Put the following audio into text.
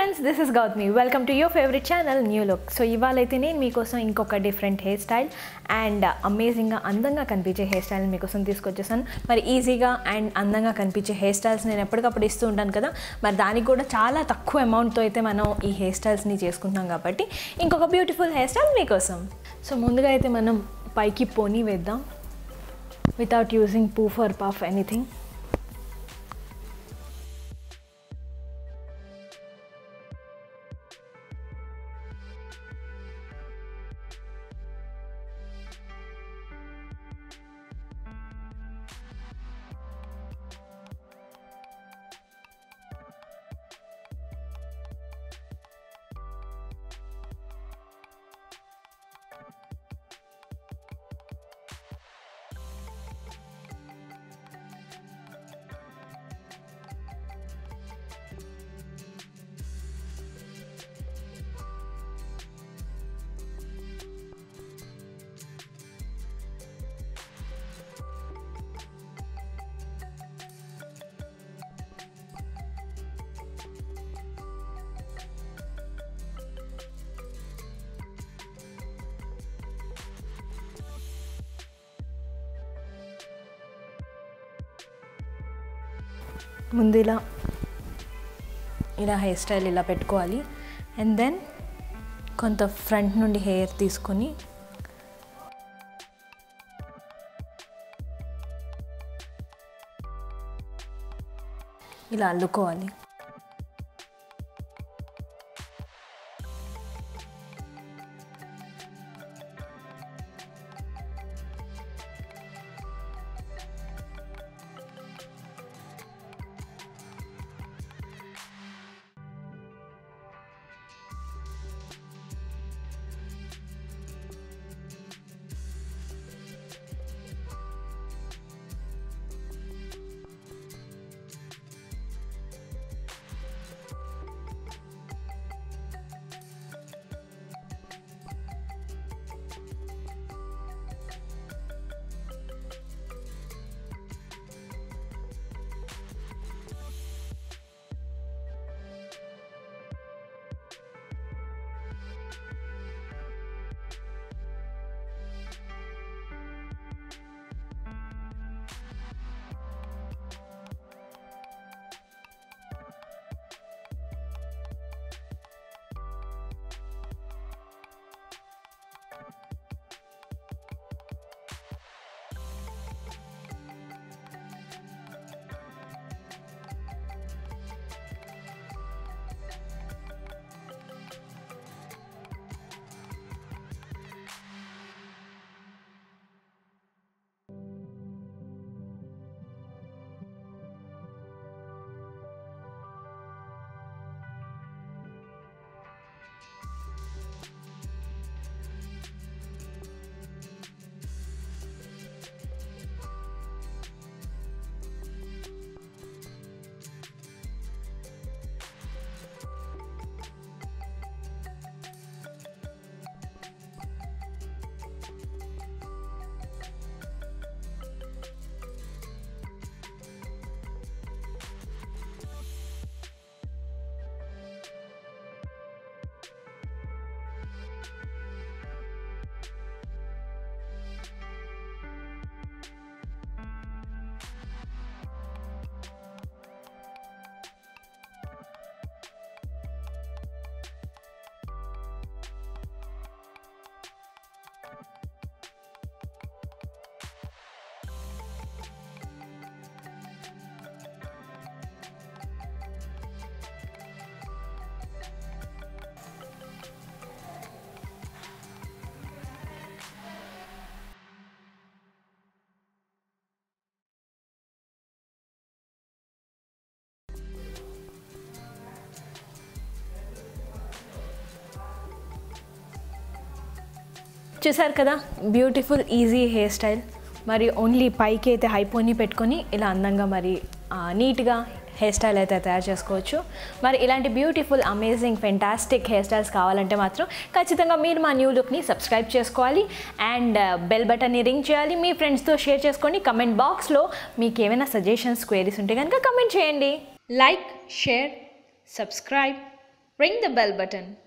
Friends this is Gautami welcome to your favourite channel new look so ఇవాళ అయితే నేను మీకోసం ఇంకొక డిఫరెంట్ హెయిర్ స్టైల్ అండ్ అమేజింగ్గా అందంగా కనిపించే హెయిర్ స్టైల్ మీకోసం తీసుకొచ్చేసాను మరి ఈజీగా అండ్ అందంగా కనిపించే హెయిర్ స్టైల్స్ నేను ఎప్పటికప్పుడు ఇస్తూ ఉంటాను కదా మరి దానికి కూడా చాలా తక్కువ అమౌంట్తో అయితే మనం ఈ హెయిర్ స్టైల్స్ని చేసుకుంటున్నాం కాబట్టి ఇంకొక బ్యూటిఫుల్ హెయిర్ స్టైల్ మీకోసం సో ముందుగా అయితే మనం పైకి పోనీ వేద్దాం without using poof or puff anything ముందు ఇలా ఇలా హెయిర్ స్టైల్ ఇలా పెట్టుకోవాలి అండ్ దెన్ కొంత ఫ్రంట్ నుండి హెయిర్ తీసుకొని ఇలా అల్లుకోవాలి చూసారు కదా బ్యూటిఫుల్ ఈజీ హెయిర్ స్టైల్ మరి ఓన్లీ పైకి అయితే హైపోని పెట్టుకొని ఇలా అందంగా మరి ఆ, నీట్గా హెయిర్ స్టైల్ అయితే తయారు చేసుకోవచ్చు మరి ఇలాంటి beautiful amazing fantastic hair styles కావాలంటే మాత్రం ఖచ్చితంగా మీరు మా న్యూ లుక్ని సబ్స్క్రైబ్ చేసుకోవాలి అండ్ బెల్ బటన్ని రింగ్ చేయాలి మీ ఫ్రెండ్స్తో షేర్ చేసుకోండి కమెంట్ బాక్స్లో మీకు ఏమైనా సజెషన్స్ క్వేరీస్ ఉంటే కనుక కమెంట్ చేయండి like share subscribe ring the bell button.